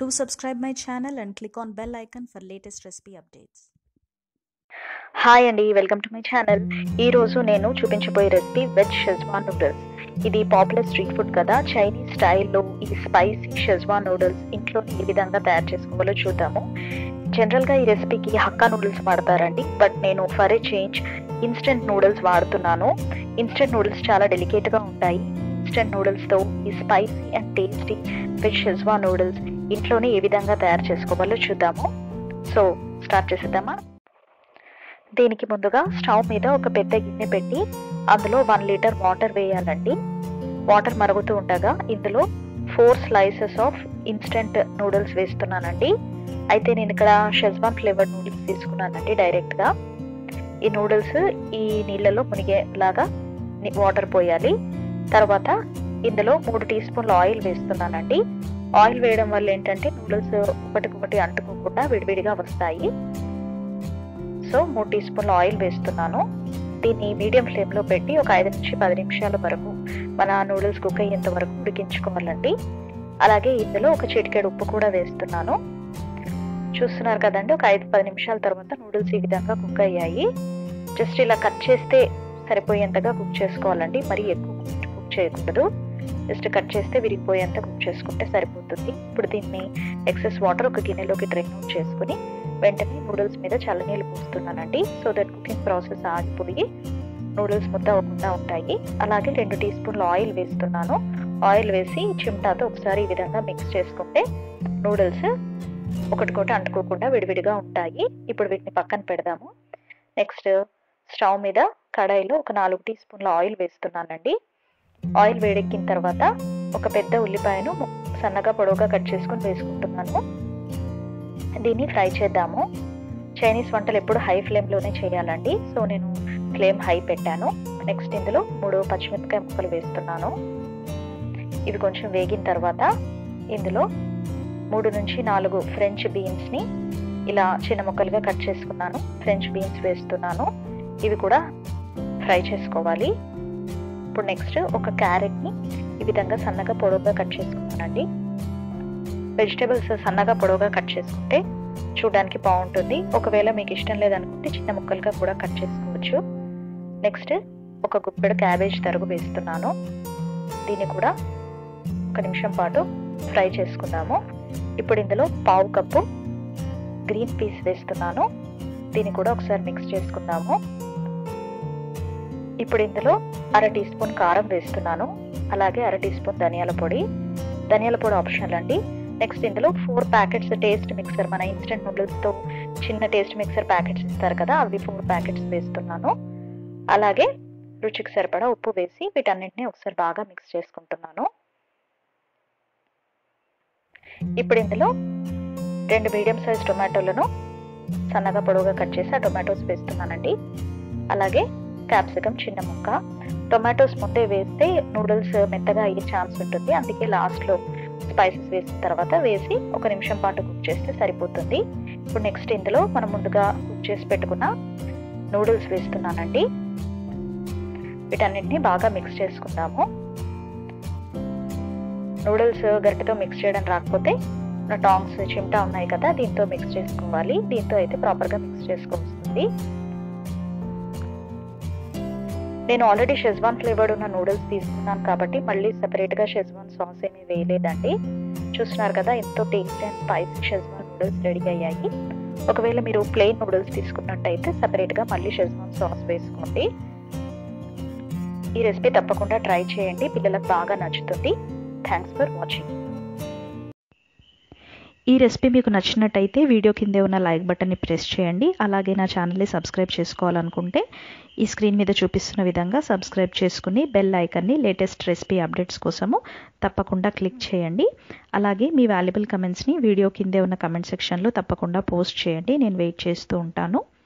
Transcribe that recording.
Do subscribe my channel and click on bell icon for latest recipe updates. Hi అండి welcome to my channel ఈ రోజు నేను చూపించబోయే recipe veg schezwan noodles ఇది popular street food కదా Chinese స్టైల్లో ఈ స్పైసీ షెజ్వాన్ నూడిల్స్ ఇంట్లో ఏ విధంగా తయారు చేసుకోవాలో చూద్దాము జనరల్గా ఈ రెసిపీకి హక్కా నూడిల్స్ వాడతారండి బట్ నేను for a change instant noodles వాడుతున్నాను ఇన్స్టెంట్ నూడిల్స్ చాలా డెలికేట్గా ఉంటాయి ఇన్స్టెంట్ నూడిల్స్తో ఈ spicy and tasty veg schezwan noodles ఇంట్లోనే ఏ విధంగా తయారు చేసుకోవాలో చూద్దాము సో స్టార్ట్ చేసేద్దామా దీనికి ముందుగా స్టవ్ మీద ఒక పెద్ద గిన్నె పెట్టి అందులో వన్ లీటర్ వాటర్ వేయాలండి వాటర్ మరుగుతూ ఉండగా ఇందులో four slices of instant noodles వేస్తున్నానండి అయితే నేను ఇక్కడ షెజ్వాన్ ఫ్లేవర్డ్ నూడిల్స్ తీసుకున్నానండి డైరెక్ట్గా ఈ నూడిల్స్ ఈ నీళ్ళలో మునిగేలాగా వాటర్ పోయాలి తర్వాత ఇందులో మూడు టీ స్పూన్ల ఆయిల్ వేస్తున్నానండి ఆయిల్ వేయడం వల్ల ఏంటంటే నూడిల్స్ ఒకటికొకటి అంటుకోకుండా విడివిడిగా వస్తాయి సో మూడు టీ స్పూన్ల ఆయిల్ వేస్తున్నాను దీన్ని మీడియం ఫ్లేమ్లో పెట్టి ఒక ఐదు నుంచి పది నిమిషాల వరకు మన నూడిల్స్ కుక్ అయ్యేంత వరకు ఉడికించుకోవాలండి అలాగే ఇందులో ఒక చిటికెడు ఉప్పు కూడా వేస్తున్నాను చూస్తున్నారు కదండి ఒక ఐదు పది నిమిషాల తర్వాత నూడిల్స్ ఈ విధంగా కుక్ అయ్యాయి జస్ట్ ఇలా కట్ చేస్తే సరిపోయేంతగా కుక్ చేసుకోవాలండి మరి ఎక్కువ కుక్ చేయకూడదు జస్ట్ కట్ చేస్తే విరిగిపోయేంత కుక్ చేసుకుంటే సరిపోతుంది ఇప్పుడు దీన్ని ఎక్సెస్ వాటర్ ఒక గిన్నెలోకి డ్రైన్ అవుట్ చేసుకుని వెంటనే నూడిల్స్ మీద చల్లనీళ్ళు పోస్తున్నానండి సో దట్ కుకింగ్ ప్రాసెస్ ఆగిపోయి నూడిల్స్ ముద్ద అవ్వకుండా ఉంటాయి అలాగే రెండు టీ స్పూన్ల ఆయిల్ వేస్తున్నాను ఆయిల్ వేసి చిమ్టాతో ఒకసారి ఈ విధంగా మిక్స్ చేసుకుంటే నూడిల్స్ ఒకటికొకటి అంటుకోకుండా విడివిడిగా ఉంటాయి ఇప్పుడు వీటిని పక్కన పెడదాము నెక్స్ట్ స్టవ్ మీద కడాయిలో ఒక నాలుగు టీ స్పూన్ల ఆయిల్ వేస్తున్నానండి ఆయిల్ వేడెక్కిన తర్వాత ఒక పెద్ద ఉల్లిపాయను సన్నగా పొడవుగా కట్ చేసుకొని వేసుకుంటున్నాను దీన్ని ఫ్రై చేద్దాము చైనీస్ వంటలు ఎప్పుడు హై ఫ్లేమ్లోనే చేయాలండి సో నేను ఫ్లేమ్ హై పెట్టాను నెక్స్ట్ ఇందులో మూడు పచ్చిమిరపకాయ ముక్కలు వేస్తున్నాను ఇవి కొంచెం వేగిన తర్వాత ఇందులో మూడు నుంచి నాలుగు ఫ్రెంచ్ బీన్స్ని ఇలా చిన్న ముక్కలుగా కట్ చేసుకున్నాను ఫ్రెంచ్ బీన్స్ వేస్తున్నాను ఇవి కూడా ఫ్రై చేసుకోవాలి ఇప్పుడు నెక్స్ట్ ఒక క్యారెట్ని ఈ విధంగా సన్నగా పొడవుగా కట్ చేసుకున్నానండి వెజిటేబుల్స్ సన్నగా పొడవుగా కట్ చేసుకుంటే చూడడానికి బాగుంటుంది ఒకవేళ మీకు ఇష్టం లేదనుకుంటే చిన్న ముక్కలుగా కూడా కట్ చేసుకోవచ్చు నెక్స్ట్ ఒక గుప్పెడు క్యాబేజ్ తరుగు వేస్తున్నాను దీన్ని కూడా ఒక నిమిషం పాటు ఫ్రై చేసుకుందాము ఇప్పుడు ఇందులో పావు కప్పు గ్రీన్ పీస్ వేస్తున్నాను దీన్ని కూడా ఒకసారి మిక్స్ చేసుకుందాము ఇప్పుడు ఇందులో అర టీ స్పూన్ కారం వేస్తున్నాను అలాగే అర టీ స్పూన్ ధనియాల పొడి ధనియాల పొడి ఆప్షనల్ అండి నెక్స్ట్ ఇందులో ఫోర్ ప్యాకెట్స్ టేస్ట్ మిక్సర్ మన ఇన్స్టెంట్ నూడిల్స్తో చిన్న టేస్ట్ మిక్సర్ ప్యాకెట్స్ ఇస్తారు కదా అవి ఫోర్ ప్యాకెట్స్ వేస్తున్నాను అలాగే రుచికి సరిపడా ఉప్పు వేసి వీటన్నింటినీ ఒకసారి బాగా మిక్స్ చేసుకుంటున్నాను ఇప్పుడు ఇందులో రెండు మీడియం సైజ్ టొమాటోలను సన్నగా పొడవుగా కట్ చేసి ఆ టొమాటోస్ వేస్తున్నానండి అలాగే క్యాప్సికమ్ చిన్న ముక్క టొమాటోస్ ముందే వేస్తే నూడిల్స్ మెత్తగా అయ్యే ఛాన్స్ ఉంటుంది అందుకే లాస్ట్లో స్పైసెస్ వేసిన తర్వాత వేసి ఒక నిమిషం పాటు కుక్ చేస్తే సరిపోతుంది ఇప్పుడు నెక్స్ట్ ఇందులో మనం ముందుగా కుక్ చేసి పెట్టుకున్న నూడిల్స్ వేస్తున్నానండి వీటన్నిటిని బాగా మిక్స్ చేసుకుందాము నూడిల్స్ గరిటెతో మిక్స్ చేయడం రాకపోతే టాంగ్స్ చిమ్టా ఉన్నాయి కదా దీంతో మిక్స్ చేసుకోవాలి దీంతో అయితే ప్రాపర్గా మిక్స్ చేసుకోవస్తుంది నేను ఆల్రెడీ షెజ్వాన్ ఫ్లేవర్డ్ ఉన్న నూడిల్స్ తీసుకున్నాను కాబట్టి మళ్ళీ సెపరేట్గా షెజ్వాన్ సాస్ ఏమీ వేయలేదండి చూస్తున్నారు కదా ఎంతో tasty and spicy schezwan noodles ready అయ్యాయి ఒకవేళ మీరు ప్లెయిన్ నూడిల్స్ తీసుకున్నట్టయితే సెపరేట్గా మళ్ళీ షెజ్వాన్ సాస్ వేసుకోండి ఈ రెసిపీ తప్పకుండా ట్రై చేయండి పిల్లలకు బాగా నచ్చుతుంది థ్యాంక్స్ ఫర్ వాచింగ్ ఈ రెసిపీ మీకు నచ్చినట్టయితే వీడియో కిందే ఉన్న లైక్ బటన్ని ప్రెస్ చేయండి అలాగే నా ఛానల్ని సబ్స్క్రైబ్ చేసుకోవాలనుకుంటే ఈ స్క్రీన్ మీద చూపిస్తున్న విధంగా సబ్స్క్రైబ్ చేసుకుని బెల్ ఐకన్ని లేటెస్ట్ రెసిపీ అప్డేట్స్ కోసము తప్పకుండా క్లిక్ చేయండి అలాగే మీ వాల్యుబుల్ కమెంట్స్ని వీడియో కిందే ఉన్న కమెంట్ సెక్షన్లో తప్పకుండా పోస్ట్ చేయండి నేను వెయిట్ చేస్తూ ఉంటాను